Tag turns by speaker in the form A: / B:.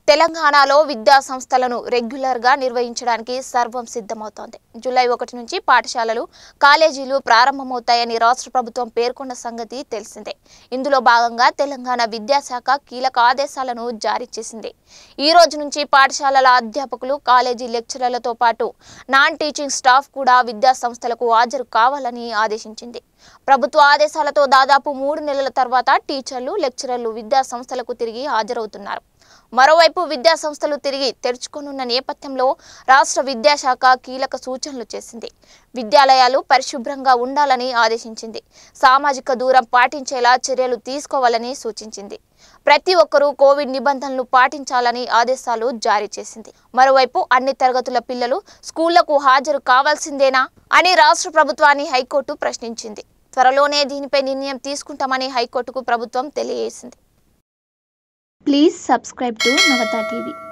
A: తెలంగాణలో విద్యా సంస్థలను రెగ్యులర్ గా నిర్వహించడానికి సర్వం సిద్ధమవుతోంది జూలై ఒకటి నుంచి పాఠశాలలు కాలేజీలు ప్రారంభమవుతాయని రాష్ట్ర ప్రభుత్వం పేర్కొన్న సంగతి తెలిసిందే ఇందులో భాగంగా తెలంగాణ విద్యాశాఖ కీలక ఆదేశాలను జారీ చేసింది ఈ రోజు నుంచి పాఠశాలల అధ్యాపకులు కాలేజీ లెక్చరర్లతో పాటు నాన్ టీచింగ్ స్టాఫ్ కూడా విద్యా సంస్థలకు హాజరు కావాలని ఆదేశించింది ప్రభుత్వ ఆదేశాలతో దాదాపు మూడు నెలల తర్వాత టీచర్లు లెక్చరర్లు విద్యా సంస్థలకు తిరిగి హాజరవుతున్నారు మరోవైపు విద్యా సంస్థలు తిరిగి తెరుచుకోనున్న నేపథ్యంలో రాష్ట్ర విద్యాశాఖ కీలక సూచనలు చేసింది విద్యాలయాలు పరిశుభ్రంగా ఉండాలని ఆదేశించింది సామాజిక దూరం పాటించేలా చర్యలు తీసుకోవాలని సూచించింది ప్రతి ఒక్కరూ కోవిడ్ నిబంధనలు పాటించాలని ఆదేశాలు జారీ చేసింది మరోవైపు అన్ని తరగతుల పిల్లలు స్కూళ్లకు హాజరు కావాల్సిందేనా అని రాష్ట్ర ప్రభుత్వాన్ని హైకోర్టు ప్రశ్నించింది త్వరలోనే దీనిపై నిర్ణయం తీసుకుంటామని హైకోర్టుకు ప్రభుత్వం తెలియజేసింది please subscribe to Navata TV